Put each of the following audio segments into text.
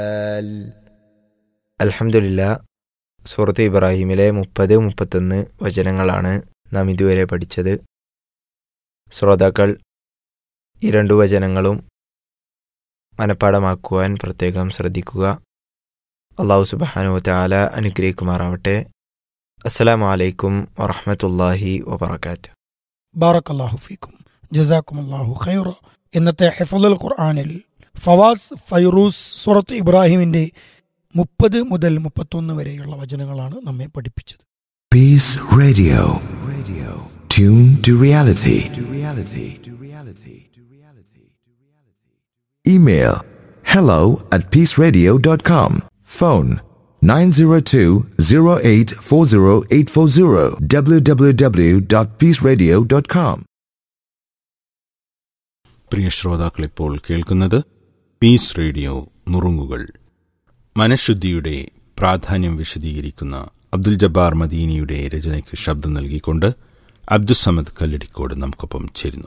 അൽഹംദുലില്ല സൂറത്ത് ഇബ്രാഹിമിലെ മുപ്പത് മുപ്പത്തൊന്ന് വചനങ്ങളാണ് നാം ഇതുവരെ പഠിച്ചത് ശ്രോതാക്കൾ ഈ രണ്ടു വചനങ്ങളും മനഃപ്പാടമാക്കുവാൻ പ്രത്യേകം ശ്രദ്ധിക്കുക അള്ളാഹു സുബാനു താല അനുഗ്രഹിക്കുമാറാവട്ടെ അസ്സലാമു അലൈക്കും വറഹമത്തല്ലാഹി വബർക്കാറ്റ് ബാറക്കല്ലാഹു ഫീക്കും ജസാക്കും അള്ളാഹു ഖൈറ ഇന്നത്തെ ഹെഫുൽ ഖുർആാനിൽ ഫവാസ് ഫൈറൂസ് സുറത്ത് ഇബ്രാഹിമിന്റെ മുപ്പത് മുതൽ മുപ്പത്തൊന്ന് വരെയുള്ള വചനങ്ങളാണ് നമ്മെ പഠിപ്പിച്ചത് Peace Radio. Radio. Tune to reality. To reality. To reality. To reality. Email hello at peaceradio.com. Phone 902-0840840 www.peaceradio.com. പ്രിയ ശ്രോതാക്കൾ ഇപ്പോൾ കേൾക്കുന്നത് പീസ് റേഡിയോ നുറുങ്ങുകൾ മനഃശുദ്ധിയുടെ പ്രാധാന്യം വിശദീകരിക്കുന്ന അബ്ദുൽ ജബ്ബാർ മദീനിയുടെ രചനയ്ക്ക് ശബ്ദം നൽകിക്കൊണ്ട് അബ്ദുസമദ് കല്ലടിക്കോട് നമുക്കൊപ്പം ചേരുന്നു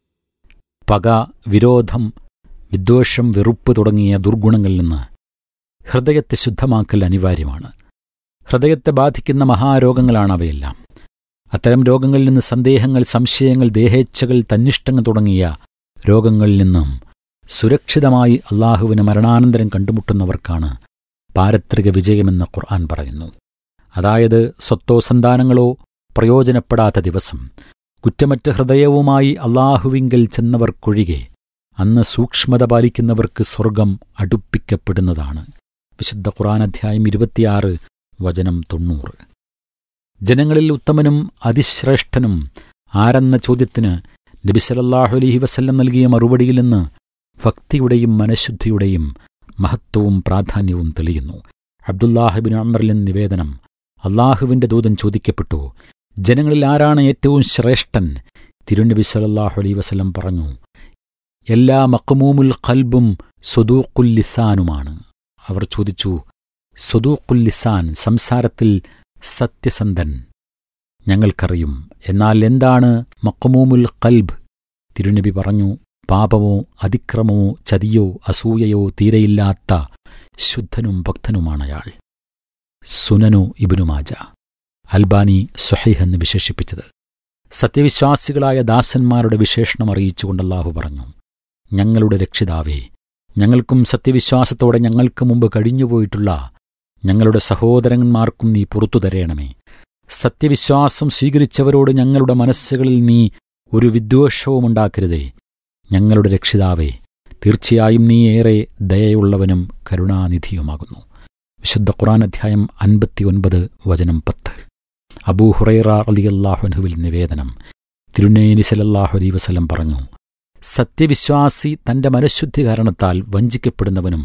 പക വിരോധം വിദ്വേഷം വെറുപ്പ് തുടങ്ങിയ ദുർഗുണങ്ങളിൽ നിന്ന് ഹൃദയത്തെ ശുദ്ധമാക്കൽ അനിവാര്യമാണ് ഹൃദയത്തെ ബാധിക്കുന്ന മഹാരോഗങ്ങളാണ് അവയെല്ലാം അത്തരം രോഗങ്ങളിൽ നിന്ന് സന്ദേഹങ്ങൾ സംശയങ്ങൾ ദേഹേച്ഛകൾ തന്നിഷ്ടങ്ങൾ തുടങ്ങിയ രോഗങ്ങളിൽ നിന്നും സുരക്ഷിതമായി അള്ളാഹുവിന് മരണാനന്തരം കണ്ടുമുട്ടുന്നവർക്കാണ് പാരത്രിക വിജയമെന്ന് ഖുർആൻ പറയുന്നു അതായത് സ്വത്തോ സന്താനങ്ങളോ പ്രയോജനപ്പെടാത്ത ദിവസം കുറ്റമറ്റ ഹൃദയവുമായി അള്ളാഹുവിങ്കൽ ചെന്നവർക്കൊഴികെ അന്ന് സൂക്ഷ്മത പാലിക്കുന്നവർക്ക് സ്വർഗം അടുപ്പിക്കപ്പെടുന്നതാണ് വിശുദ്ധ ഖുർആൻ അധ്യായം ഇരുപത്തിയാറ് വചനം തൊണ്ണൂറ് ജനങ്ങളിൽ ഉത്തമനും അതിശ്രേഷ്ഠനും ആരെന്ന ചോദ്യത്തിന് നബി സല്ലല്ലാഹു അലൈഹി വസല്ലം നൽകിയ മറുപടിയിൽ നിന്ന് ഭക്തിയുടെയും മനഃശുദ്ധിയുടെയും മഹത്വവും പ്രാധാന്യവും തെളിയുന്നു അബ്ദുല്ലാഹിബിൻ അമറിലിൻ നിവേദനം അള്ളാഹുവിന്റെ ദൂതൻ ചോദിക്കപ്പെട്ടു ജനങ്ങളിൽ ആരാണ് ഏറ്റവും ശ്രേഷ്ഠൻ തിരുനബി സല്ലല്ലാഹു അലൈഹി വസല്ലം പറഞ്ഞു എല്ലാ മക്മൂമുൽ ഖൽബും സ്വദൂഖുൽ ലിസാനുമാണ് അവർ ചോദിച്ചു സ്വദൂഖുൽ ലിസാൻ സംസാരത്തിൽ സത്യസന്ധൻ ഞങ്ങൾക്കറിയും എന്നാൽ എന്താണ് മക്മൂമുൽ ഖൽബ് തിരുനബി പറഞ്ഞു പാപമോ അതിക്രമമോ ചതിയോ അസൂയയോ തീരെയില്ലാത്ത ശുദ്ധനും ഭക്തനുമാണയാൾ സുനനു ഇബിനുമാജ അൽബാനി സുഹൈഹ് എന്ന് വിശേഷിപ്പിച്ചത് സത്യവിശ്വാസികളായ ദാസന്മാരുടെ വിശേഷണം അറിയിച്ചുകൊണ്ട് അല്ലാഹു പറഞ്ഞു ഞങ്ങളുടെ രക്ഷിതാവേ ഞങ്ങൾക്കും സത്യവിശ്വാസത്തോടെ ഞങ്ങൾക്ക് മുമ്പ് കഴിഞ്ഞുപോയിട്ടുള്ള ഞങ്ങളുടെ സഹോദരന്മാർക്കും നീ പുറത്തു തരേണമേ സത്യവിശ്വാസം സ്വീകരിച്ചവരോട് ഞങ്ങളുടെ മനസ്സുകളിൽ നീ ഒരു വിദ്വേഷവുമുണ്ടാക്കരുതേ ഞങ്ങളുടെ രക്ഷിതാവേ തീർച്ചയായും നീ ഏറെ ദയയുള്ളവനും കരുണാനിധിയുമാകുന്നു വിശുദ്ധ ഖുറാൻ അധ്യായം അൻപത്തിയൊൻപത് വചനം പത്ത് അബൂ ഹുറൈറ അലിയല്ലാഹുനുവിൽ നിവേദനം തിരുനേനി സലല്ലാഹു അലൈ വസല്ലം പറഞ്ഞു സത്യവിശ്വാസി തന്റെ മനഃശുദ്ധി കാരണത്താൽ വഞ്ചിക്കപ്പെടുന്നവനും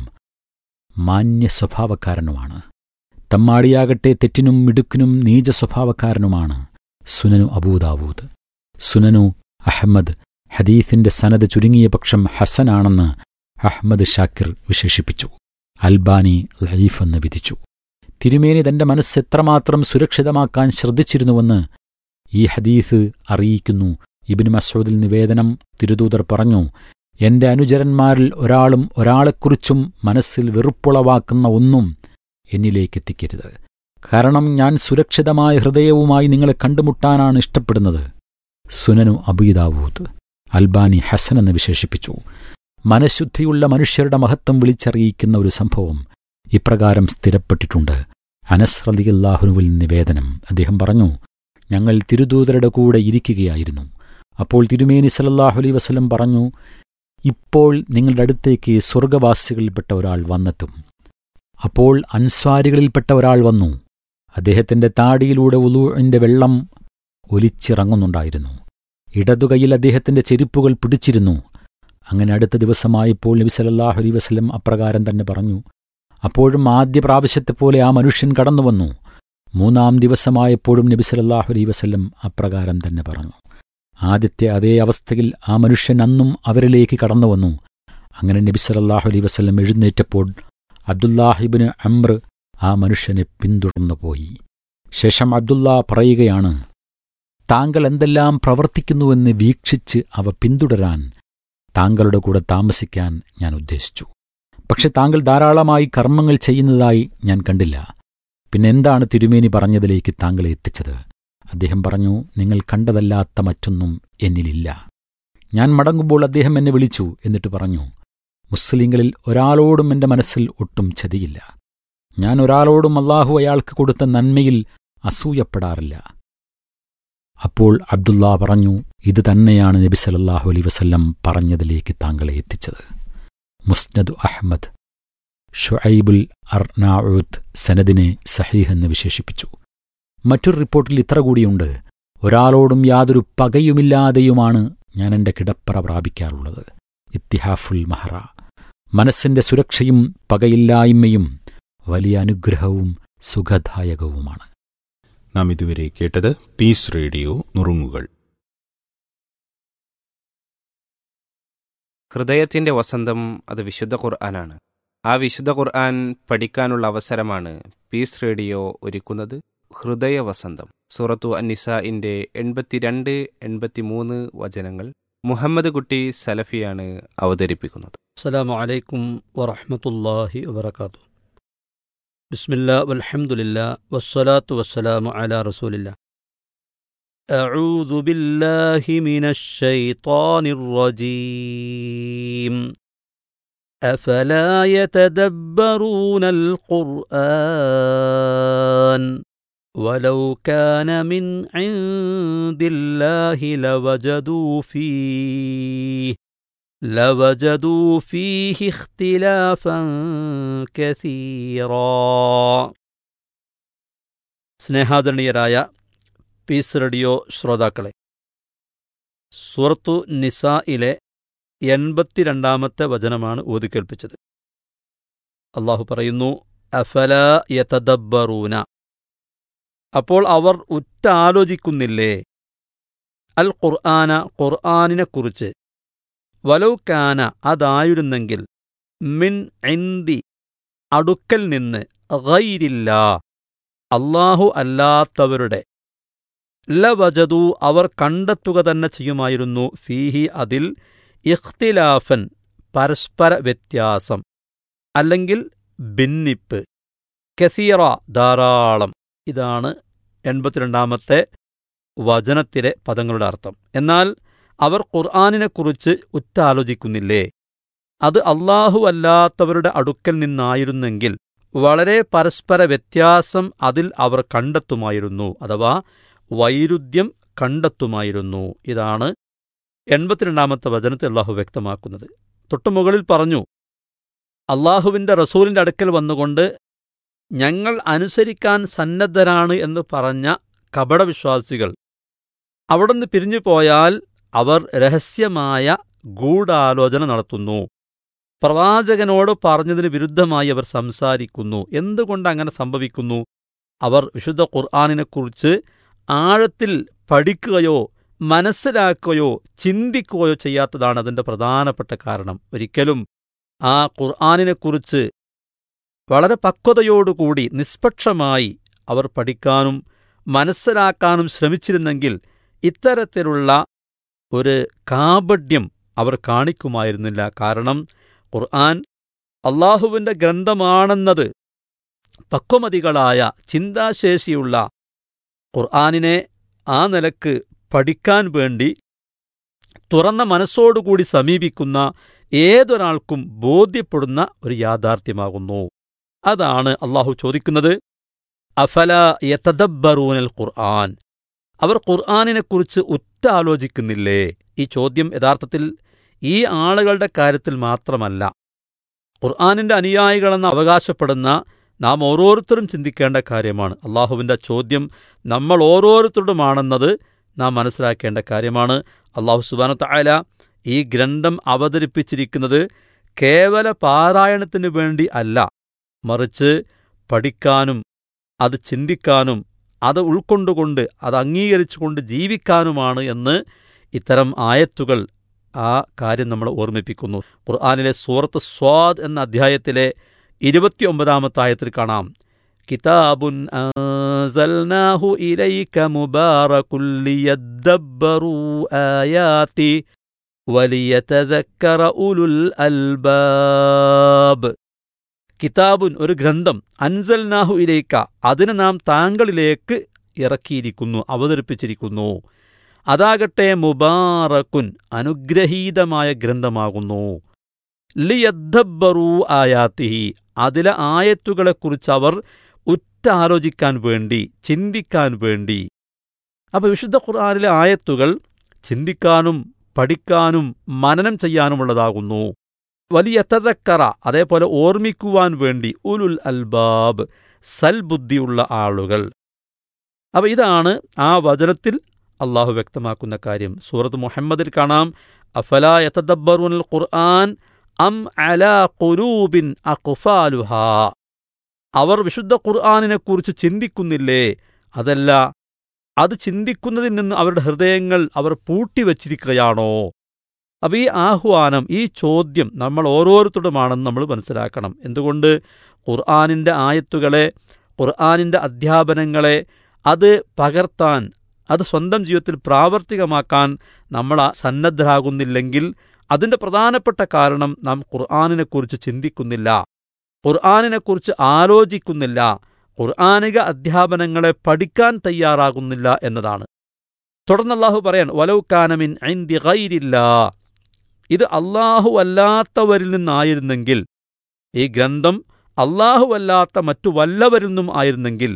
മാന്യ സ്വഭാവക്കാരനുമാണ് തമ്മാടിയാകട്ടെ തെറ്റിനും മിടുക്കിനും നീച സ്വഭാവക്കാരനുമാണ് സുനനു അബൂദാവൂദ് സുനനു അഹമ്മദ് ഹദീസിന്റെ സനത് ചുരുങ്ങിയ പക്ഷം ഹസനാണെന്ന് അഹമ്മദ് ഷാക്കിർ വിശേഷിപ്പിച്ചു അൽബാനി ലൈഫ് എന്ന് വിധിച്ചു തിരുമേനി തന്റെ മനസ്സ് എത്രമാത്രം സുരക്ഷിതമാക്കാൻ ശ്രദ്ധിച്ചിരുന്നുവെന്ന് ഈ ഹദീസ് അറിയിക്കുന്നു ഇബിൻ മസൂദിൽ നിവേദനം തിരുദൂതർ പറഞ്ഞു എന്റെ അനുചരന്മാരിൽ ഒരാളും ഒരാളെക്കുറിച്ചും മനസ്സിൽ വെറുപ്പുളവാക്കുന്ന ഒന്നും എന്നിലേക്കെത്തിക്കരുത് കാരണം ഞാൻ സുരക്ഷിതമായ ഹൃദയവുമായി നിങ്ങളെ കണ്ടുമുട്ടാനാണ് ഇഷ്ടപ്പെടുന്നത് സുനനു അബീദാവൂദ് അൽബാനി ഹസൻ എന്ന് വിശേഷിപ്പിച്ചു മനഃശുദ്ധിയുള്ള മനുഷ്യരുടെ മഹത്വം വിളിച്ചറിയിക്കുന്ന ഒരു സംഭവം ഇപ്രകാരം സ്ഥിരപ്പെട്ടിട്ടുണ്ട് അനസ് റലിയല്ലാഹുനുവിൽ നിവേദനം അദ്ദേഹം പറഞ്ഞു ഞങ്ങൾ തിരുദൂതരുടെ കൂടെ ഇരിക്കുകയായിരുന്നു അപ്പോൾ തിരുമേനി സലല്ലാഹു അലൈ വസല്ലം പറഞ്ഞു ഇപ്പോൾ നിങ്ങളുടെ അടുത്തേക്ക് സ്വർഗവാസികളിൽപ്പെട്ട ഒരാൾ വന്നെത്തും അപ്പോൾ അൻസ്വാരികളിൽപ്പെട്ട ഒരാൾ വന്നു അദ്ദേഹത്തിന്റെ താടിയിലൂടെ ഉലൂഴിന്റെ വെള്ളം ഒലിച്ചിറങ്ങുന്നുണ്ടായിരുന്നു ഇടതുകൈയിൽ അദ്ദേഹത്തിന്റെ ചെരുപ്പുകൾ പിടിച്ചിരുന്നു അങ്ങനെ അടുത്ത ദിവസമായപ്പോൾ നബി സല്ലല്ലാഹു അലൈഹി വസല്ലം അപ്രകാരം തന്നെ പറഞ്ഞു അപ്പോഴും ആദ്യ പ്രാവശ്യത്തെപ്പോലെ ആ മനുഷ്യൻ കടന്നുവന്നു മൂന്നാം ദിവസമായപ്പോഴും നബി സല്ലല്ലാഹു അലൈഹി വസല്ലം അപ്രകാരം തന്നെ പറഞ്ഞു ആദ്യത്തെ അതേ അവസ്ഥയിൽ ആ മനുഷ്യൻ അന്നും അവരിലേക്ക് കടന്നുവന്നു അങ്ങനെ നബി സല്ലല്ലാഹു അലൈഹി വസല്ലം എഴുന്നേറ്റപ്പോൾ അബ്ദുല്ലാഹിബിന് അമ്ര ആ മനുഷ്യനെ പിന്തുടർന്നു പോയി ശേഷം അബ്ദുള്ള പറയുകയാണ് താങ്കൾ എന്തെല്ലാം പ്രവർത്തിക്കുന്നുവെന്ന് വീക്ഷിച്ച് അവ പിന്തുടരാൻ താങ്കളുടെ കൂടെ താമസിക്കാൻ ഞാൻ ഉദ്ദേശിച്ചു പക്ഷെ താങ്കൾ ധാരാളമായി കർമ്മങ്ങൾ ചെയ്യുന്നതായി ഞാൻ കണ്ടില്ല പിന്നെ എന്താണ് തിരുമേനി പറഞ്ഞതിലേക്ക് താങ്കളെ എത്തിച്ചത് അദ്ദേഹം പറഞ്ഞു നിങ്ങൾ കണ്ടതല്ലാത്ത മറ്റൊന്നും എന്നിലില്ല ഞാൻ മടങ്ങുമ്പോൾ അദ്ദേഹം എന്നെ വിളിച്ചു എന്നിട്ട് പറഞ്ഞു മുസ്ലിങ്ങളിൽ ഒരാളോടും എൻ്റെ മനസ്സിൽ ഒട്ടും ചതിയില്ല ഞാൻ ഒരാളോടും അള്ളാഹു അയാൾക്ക് കൊടുത്ത നന്മയിൽ അസൂയപ്പെടാറില്ല അപ്പോൾ അബ്ദുള്ള പറഞ്ഞു ഇത് തന്നെയാണ് നബി സല്ലല്ലാഹു അലൈ വസല്ലം പറഞ്ഞതിലേക്ക് താങ്കളെ എത്തിച്ചത് മുസ്നദ് അഹമ്മദ് ഷുഐബുൽ അർനാഊത്ത് സനദിനെ സഹീഹ് എന്ന് വിശേഷിപ്പിച്ചു മറ്റൊരു റിപ്പോർട്ടിൽ ഇത്ര കൂടിയുണ്ട് ഒരാളോടും യാതൊരു പകയുമില്ലാതെയുമാണ് ഞാൻ എൻ്റെ കിടപ്പറ പ്രാപിക്കാറുള്ളത് ഇത്തിഹാഫുൽ മഹറ മനസ്സിന്റെ സുരക്ഷയും പകയില്ലായ്മയും വലിയ അനുഗ്രഹവും സുഖദായകവുമാണ് നാം ഇതുവരെ കേട്ടത് പീസ് റേഡിയോ നുറുങ്ങുകൾ ഹൃദയത്തിന്റെ വസന്തം അത് വിശുദ്ധ ഖുർആനാണ് ആ വിശുദ്ധ ഖുർആൻ പഠിക്കാനുള്ള അവസരമാണ് പീസ് റേഡിയോ ഒരുക്കുന്നത് ഹൃദയ വസന്തം സൂറത്തു അന്നിസഇന്റെ എൺപത്തിരണ്ട് എൺപത്തിമൂന്ന് വചനങ്ങൾ മുഹമ്മദ് കുട്ടി സലഫിയാണ് അവതരിപ്പിക്കുന്നത് السلام عليكم ورحمة الله وبركاته بسم الله والحمد لله والصلاة والسلام على رسول الله أعوذ بالله من الشيطان الرجيم أفلا يتدبرون القرآن ولو كان من عند الله لوجدوا فيه لوجدوا فيه اختلافا كثيرا സ്നേഹാദരണീയരായ പീസ് റേഡിയോ ശ്രോതാക്കളെ സൂറത്തു നിസായിലെ എൺപത്തിരണ്ടാമത്തെ വചനമാണ് ഓതിക്കേൽപ്പിച്ചത് അള്ളാഹു പറയുന്നു അഫല യതദബ്ബറൂന അപ്പോൾ അവർ ഉറ്റാലോചിക്കുന്നില്ലേ അൽ ഖുർആന ഖുർആനിനെക്കുറിച്ച് വലൗക്കാന അതായിരുന്നെങ്കിൽ മിൻ ഇന്തി അടുക്കൽ നിന്ന് ഗൈരില്ല അള്ളാഹു അല്ലാത്തവരുടെ ലവജതു അവർ കണ്ടെത്തുക തന്നെ ചെയ്യുമായിരുന്നു ഫീഹി അതിൽ ഇഖ്തിലാഫൻ പരസ്പര വ്യത്യാസം അല്ലെങ്കിൽ ഭിന്നിപ്പ് കസീറ ധാരാളം ഇതാണ് എൺപത്തിരണ്ടാമത്തെ വചനത്തിലെ പദങ്ങളുടെ അർത്ഥം എന്നാൽ അവർ ഖുർആാനിനെക്കുറിച്ച് ഉറ്റാലോചിക്കുന്നില്ലേ അത് അള്ളാഹു അല്ലാത്തവരുടെ അടുക്കൽ നിന്നായിരുന്നെങ്കിൽ വളരെ പരസ്പര വ്യത്യാസം അതിൽ അവർ കണ്ടെത്തുമായിരുന്നു അഥവാ വൈരുദ്ധ്യം കണ്ടെത്തുമായിരുന്നു ഇതാണ് എൺപത്തിരണ്ടാമത്തെ വചനത്തിൽ അള്ളാഹു വ്യക്തമാക്കുന്നത് തൊട്ടുമുകളിൽ പറഞ്ഞു അള്ളാഹുവിന്റെ റസൂലിന്റെ അടുക്കൽ വന്നുകൊണ്ട് ഞങ്ങൾ അനുസരിക്കാൻ സന്നദ്ധരാണ് എന്ന് പറഞ്ഞ കപടവിശ്വാസികൾ അവിടുന്ന് പിരിഞ്ഞു പോയാൽ അവർ രഹസ്യമായ ഗൂഢാലോചന നടത്തുന്നു പ്രവാചകനോട് പറഞ്ഞതിന് വിരുദ്ധമായി അവർ സംസാരിക്കുന്നു എന്തുകൊണ്ട് അങ്ങനെ സംഭവിക്കുന്നു അവർ വിശുദ്ധ ഖുർആാനിനെക്കുറിച്ച് ആഴത്തിൽ പഠിക്കുകയോ മനസ്സിലാക്കുകയോ ചിന്തിക്കുകയോ ചെയ്യാത്തതാണ് അതിൻ്റെ പ്രധാനപ്പെട്ട കാരണം ഒരിക്കലും ആ ഖുർആാനിനെക്കുറിച്ച് വളരെ പക്വതയോടുകൂടി നിഷ്പക്ഷമായി അവർ പഠിക്കാനും മനസ്സിലാക്കാനും ശ്രമിച്ചിരുന്നെങ്കിൽ ഇത്തരത്തിലുള്ള ഒരു കാപഡ്യം അവർ കാണിക്കുമായിരുന്നില്ല കാരണം ഖുർആൻ അള്ളാഹുവിൻ്റെ ഗ്രന്ഥമാണെന്നത് പക്വമതികളായ ചിന്താശേഷിയുള്ള ഖുർആനിനെ ആ നിലക്ക് പഠിക്കാൻ വേണ്ടി തുറന്ന മനസ്സോടുകൂടി സമീപിക്കുന്ന ഏതൊരാൾക്കും ബോധ്യപ്പെടുന്ന ഒരു യാഥാർത്ഥ്യമാകുന്നു അതാണ് അള്ളാഹു ചോദിക്കുന്നത് അഫല യതദബ്ബറൂനൽ ഖുർആൻ അവർ ഖുർആാനിനെക്കുറിച്ച് ഉറ്റാലോചിക്കുന്നില്ലേ ഈ ചോദ്യം യഥാർത്ഥത്തിൽ ഈ ആളുകളുടെ കാര്യത്തിൽ മാത്രമല്ല ഖുർആാനിന്റെ അനുയായികളെന്ന് അവകാശപ്പെടുന്ന നാം ഓരോരുത്തരും ചിന്തിക്കേണ്ട കാര്യമാണ് അള്ളാഹുവിൻ്റെ ചോദ്യം നമ്മൾ ഓരോരുത്തരുടുമാണെന്നത് നാം മനസ്സിലാക്കേണ്ട കാര്യമാണ് അള്ളാഹു സുബാനത്ത ആല ഈ ഗ്രന്ഥം അവതരിപ്പിച്ചിരിക്കുന്നത് കേവല പാരായണത്തിന് വേണ്ടി അല്ല മറിച്ച് പഠിക്കാനും അത് ചിന്തിക്കാനും അത് ഉൾക്കൊണ്ടുകൊണ്ട് അത് അംഗീകരിച്ചുകൊണ്ട് ജീവിക്കാനുമാണ് എന്ന് ഇത്തരം ആയത്തുകൾ ആ കാര്യം നമ്മൾ ഓർമ്മിപ്പിക്കുന്നു ഖുർആാനിലെ സൂറത്ത് സ്വാദ് എന്ന അധ്യായത്തിലെ ഇരുപത്തിയൊമ്പതാമത്തെ ആയത്തിൽ കാണാം കിതാബുൻ അൻസൽനാഹു ഇലൈക മുബാറകുൽ ലിയദ്ദബ്ബറൂ ആയാതി വലിയതക്കറ ഉലുൽ അൽബാബ് കിതാബുൻ ഒരു ഗ്രന്ഥം അൻസൽനാഹു ഇലേക്ക അതിനെ നാം താങ്കളിലേക്ക് ഇറക്കിയിരിക്കുന്നു അവതരിപ്പിച്ചിരിക്കുന്നു അതാകട്ടെ മുബാറക്കുൻ അനുഗ്രഹീതമായ ഗ്രന്ഥമാകുന്നു ലിയദ്ദബ്ബറൂ ആയാത്തിഹി അതിലെ ആയത്തുകളെക്കുറിച്ച് അവർ ഉറ്റാലോചിക്കാൻ വേണ്ടി ചിന്തിക്കാൻ വേണ്ടി അപ്പോൾ വിശുദ്ധ ഖുർആാനിലെ ആയത്തുകൾ ചിന്തിക്കാനും പഠിക്കാനും മനനം ചെയ്യാനുമുള്ളതാകുന്നു വലിയ തതക്കറ അതേപോലെ ഓർമ്മിക്കുവാൻ വേണ്ടി ഉലുൽ അൽബാബ് സൽബുദ്ധിയുള്ള ആളുകൾ അപ്പോൾ ഇതാണ് ആ വചനത്തിൽ അള്ളാഹു വ്യക്തമാക്കുന്ന കാര്യം സൂറത്ത് മുഹമ്മദിൽ കാണാം അഫലാ യതദബ്ബറുൽ ഖുർആൻ അം അലാ ഖുലൂബിൻ അഖ്ഫാലുഹാ അവർ വിശുദ്ധ ഖുർആാനിനെക്കുറിച്ച് ചിന്തിക്കുന്നില്ലേ അതല്ല അത് ചിന്തിക്കുന്നതിൽ നിന്ന് അവരുടെ ഹൃദയങ്ങൾ അവർ പൂട്ടിവച്ചിരിക്കുകയാണോ അപ്പോൾ ഈ ആഹ്വാനം ഈ ചോദ്യം നമ്മൾ ഓരോരുത്തരുമാണെന്ന് നമ്മൾ മനസ്സിലാക്കണം എന്തുകൊണ്ട് ഖുർആാനിൻ്റെ ആയത്തുകളെ ഖുർആാനിൻ്റെ അധ്യാപനങ്ങളെ അത് പകർത്താൻ അത് സ്വന്തം ജീവിതത്തിൽ പ്രാവർത്തികമാക്കാൻ നമ്മൾ സന്നദ്ധരാകുന്നില്ലെങ്കിൽ അതിൻ്റെ പ്രധാനപ്പെട്ട കാരണം നാം ഖുർആാനിനെക്കുറിച്ച് ചിന്തിക്കുന്നില്ല ഖുർആാനിനെക്കുറിച്ച് ആലോചിക്കുന്നില്ല ഖുർആാനിക അധ്യാപനങ്ങളെ പഠിക്കാൻ തയ്യാറാകുന്നില്ല എന്നതാണ് തുടർന്ന് അള്ളാഹു പറയാൻ വലൗക്കാനമിൻ ഐന്തി ഗൈരില്ല ഇത് അള്ളാഹു അല്ലാത്തവരിൽ നിന്നായിരുന്നെങ്കിൽ ഈ ഗ്രന്ഥം അള്ളാഹു അല്ലാത്ത മറ്റു വല്ലവരിൽ നിന്നും ആയിരുന്നെങ്കിൽ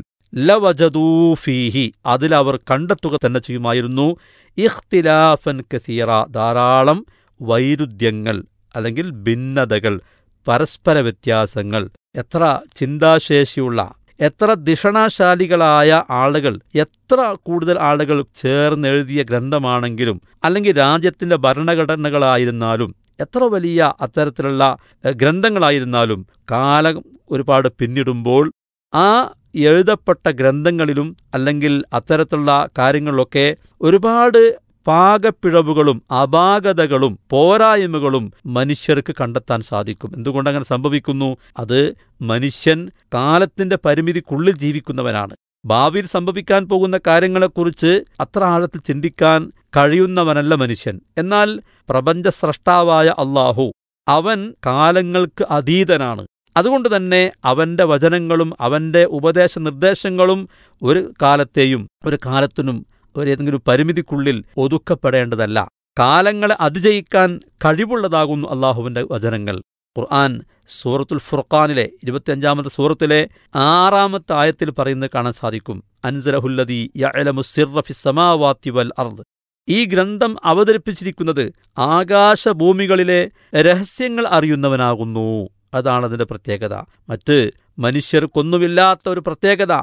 ലവജദൂഫീഹി അതിലവർ കണ്ടെത്തുക തന്നെ ചെയ്യുമായിരുന്നു ഇഖ്തിലാഫൻ കസീറ ധാരാളം വൈരുദ്ധ്യങ്ങൾ അല്ലെങ്കിൽ ഭിന്നതകൾ പരസ്പര വ്യത്യാസങ്ങൾ എത്ര ചിന്താശേഷിയുള്ള എത്ര ദിഷണാശാലികളായ ആളുകൾ എത്ര കൂടുതൽ ആളുകൾ ചേർന്നെഴുതിയ ഗ്രന്ഥമാണെങ്കിലും അല്ലെങ്കിൽ രാജ്യത്തിന്റെ ഭരണഘടനകളായിരുന്നാലും എത്ര വലിയ അത്തരത്തിലുള്ള എഹ്, ഗ്രന്ഥങ്ങളായിരുന്നാലും കാലം ഒരുപാട് പിന്നിടുമ്പോൾ ആ എഴുതപ്പെട്ട ഗ്രന്ഥങ്ങളിലും അല്ലെങ്കിൽ അത്തരത്തിലുള്ള കാര്യങ്ങളിലൊക്കെ ഒരുപാട് പാകപ്പിഴവുകളും അപാകതകളും പോരായ്മകളും മനുഷ്യർക്ക് കണ്ടെത്താൻ സാധിക്കും എന്തുകൊണ്ടങ്ങനെ സംഭവിക്കുന്നു അത് മനുഷ്യൻ കാലത്തിന്റെ പരിമിതിക്കുള്ളിൽ ജീവിക്കുന്നവനാണ് ഭാവിയിൽ സംഭവിക്കാൻ പോകുന്ന കാര്യങ്ങളെക്കുറിച്ച് അത്ര ആഴത്തിൽ ചിന്തിക്കാൻ കഴിയുന്നവനല്ല മനുഷ്യൻ എന്നാൽ പ്രപഞ്ച സ്രഷ്ടാവായ അള്ളാഹു അവൻ കാലങ്ങൾക്ക് അതീതനാണ് അതുകൊണ്ട് തന്നെ അവന്റെ വചനങ്ങളും അവന്റെ ഉപദേശ നിർദ്ദേശങ്ങളും ഒരു കാലത്തെയും ഒരു കാലത്തിനും ഒരു ഏതെങ്കിലും പരിമിതിക്കുള്ളിൽ ഒതുക്കപ്പെടേണ്ടതല്ല കാലങ്ങളെ അതിജയിക്കാൻ കഴിവുള്ളതാകുന്നു അള്ളാഹുവിന്റെ വചനങ്ങൾ ഖുർആൻ സൂറത്തുൽ ഫുർഖാനിലെ ഇരുപത്തിയഞ്ചാമത്തെ സൂറത്തിലെ ആറാമത്തെ ആയത്തിൽ പറയുന്നത് കാണാൻ സാധിക്കും അൻസലഹുല്ലദി യഅലമു സിർറ ഫിസ് സമാവാത്തി വൽ അർദ് ഈ ഗ്രന്ഥം അവതരിപ്പിച്ചിരിക്കുന്നത് ആകാശഭൂമികളിലെ രഹസ്യങ്ങൾ അറിയുന്നവനാകുന്നു അതാണ് അതിന്റെ പ്രത്യേകത മറ്റ് മനുഷ്യർക്കൊന്നുമില്ലാത്ത ഒരു പ്രത്യേകത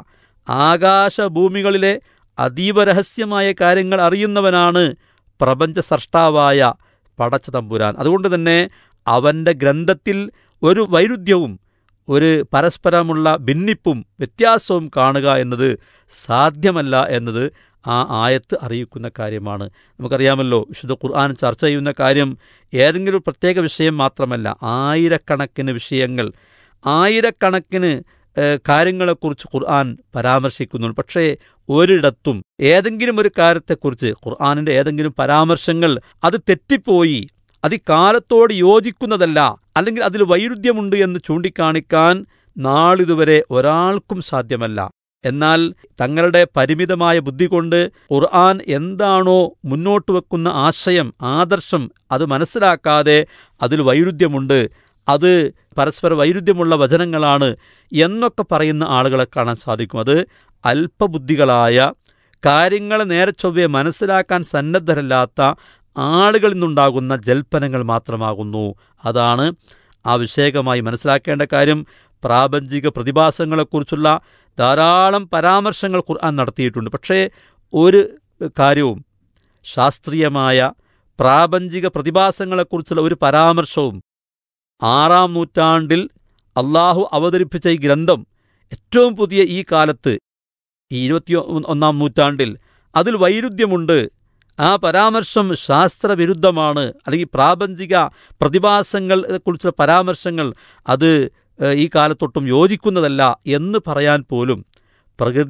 ആകാശഭൂമികളിലെ അതീവ രഹസ്യമായ കാര്യങ്ങൾ അറിയുന്നവനാണ് പ്രപഞ്ച സൃഷ്ടാവായ പടച്ച തമ്പുരാൻ അതുകൊണ്ട് തന്നെ അവന്റെ ഗ്രന്ഥത്തിൽ ഒരു വൈരുദ്ധ്യവും ഒരു പരസ്പരമുള്ള ഭിന്നിപ്പും വ്യത്യാസവും കാണുക എന്നത് സാധ്യമല്ല എന്നത് ആ ആയത്ത് അറിയിക്കുന്ന കാര്യമാണ് നമുക്കറിയാമല്ലോ വിശുദ്ധ ഖുർആൻ ചർച്ച ചെയ്യുന്ന കാര്യം ഏതെങ്കിലും ഒരു പ്രത്യേക വിഷയം മാത്രമല്ല ആയിരക്കണക്കിന് വിഷയങ്ങൾ ആയിരക്കണക്കിന് ഏഹ്, കാര്യങ്ങളെക്കുറിച്ച് ഖുർആൻ പരാമർശിക്കുന്നു പക്ഷേ ഒരിടത്തും ഏതെങ്കിലും ഒരു കാര്യത്തെക്കുറിച്ച് ഖുർആാനിന്റെ ഏതെങ്കിലും പരാമർശങ്ങൾ അത് തെറ്റിപ്പോയി അത് ഈ കാലത്തോട് യോജിക്കുന്നതല്ല അല്ലെങ്കിൽ അതിൽ വൈരുദ്ധ്യമുണ്ട് എന്ന് ചൂണ്ടിക്കാണിക്കാൻ നാളിതുവരെ ഒരാൾക്കും സാധ്യമല്ല എന്നാൽ തങ്ങളുടെ പരിമിതമായ ബുദ്ധി കൊണ്ട് ഖുർആൻ എന്താണോ മുന്നോട്ട് വെക്കുന്ന ആശയം ആദർശം അത് മനസ്സിലാക്കാതെ അതിൽ വൈരുദ്ധ്യമുണ്ട് അത് പരസ്പര വൈരുദ്ധ്യമുള്ള വചനങ്ങളാണ് എന്നൊക്കെ പറയുന്ന ആളുകളെ കാണാൻ സാധിക്കും അത് അല്പബുദ്ധികളായ കാര്യങ്ങളെ നേരെ ചൊവ്വെ മനസ്സിലാക്കാൻ സന്നദ്ധരല്ലാത്ത ആളുകളിൽ നിന്നുണ്ടാകുന്ന ജൽപ്പനങ്ങൾ മാത്രമാകുന്നു അതാണ് ആ വിഷയകമായി മനസ്സിലാക്കേണ്ട കാര്യം പ്രാപഞ്ചിക പ്രതിഭാസങ്ങളെക്കുറിച്ചുള്ള ധാരാളം പരാമർശങ്ങൾ ഖുർആൻ നടത്തിയിട്ടുണ്ട് പക്ഷേ ഒരു കാര്യവും ശാസ്ത്രീയമായ പ്രാപഞ്ചിക പ്രതിഭാസങ്ങളെക്കുറിച്ചുള്ള ഒരു പരാമർശവും ആറാം നൂറ്റാണ്ടിൽ അള്ളാഹു അവതരിപ്പിച്ച ഈ ഗ്രന്ഥം ഏറ്റവും പുതിയ ഈ കാലത്ത് ഈ ഇരുപത്തി ഒന്നാം നൂറ്റാണ്ടിൽ അതിൽ വൈരുദ്ധ്യമുണ്ട് ആ പരാമർശം ശാസ്ത്രവിരുദ്ധമാണ് അല്ലെങ്കിൽ പ്രാപഞ്ചിക പ്രതിഭാസങ്ങളെക്കുറിച്ചുള്ള പരാമർശങ്ങൾ അത് ഏഹ്, ഈ കാലത്തൊട്ടും യോജിക്കുന്നതല്ല എന്ന് പറയാൻ പോലും പ്രകൃതി